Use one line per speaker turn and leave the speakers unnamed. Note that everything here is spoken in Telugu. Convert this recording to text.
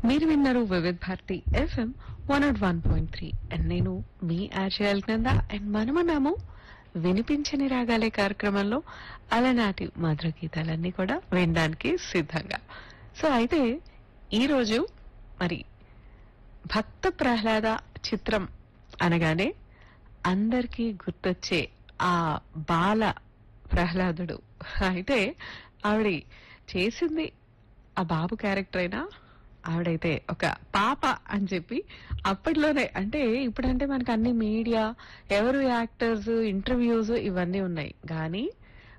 మీరు విన్నారు Vividh Bharati FM one naught one point three and నేను మీ ఆర్జేఎల్ కింద అండ్ మనమన్నాము వినిపించని రాగాలే కార్యక్రమంలో అలనాటి మధుర గీతాలన్నీ కూడా వినడానికి సిద్ధంగా సో అయితే ఈ రోజు మరి భక్త ప్రహ్లాద చిత్రం అనగానే అందరికీ గుర్తొచ్చే ఆ బాల ప్రహ్లాదుడు అయితే ఆవిడ చేసింది ఆ బాబు క్యారెక్టర్ అయినా ఆవిడైతే ఒక పాప అని చెప్పి అప్పట్లోనే అంటే ఇప్పుడంటే మనకు అన్ని మీడియా ఎవరు యాక్టర్స్ ఇంటర్వ్యూస్ ఇవన్నీ ఉన్నాయి కానీ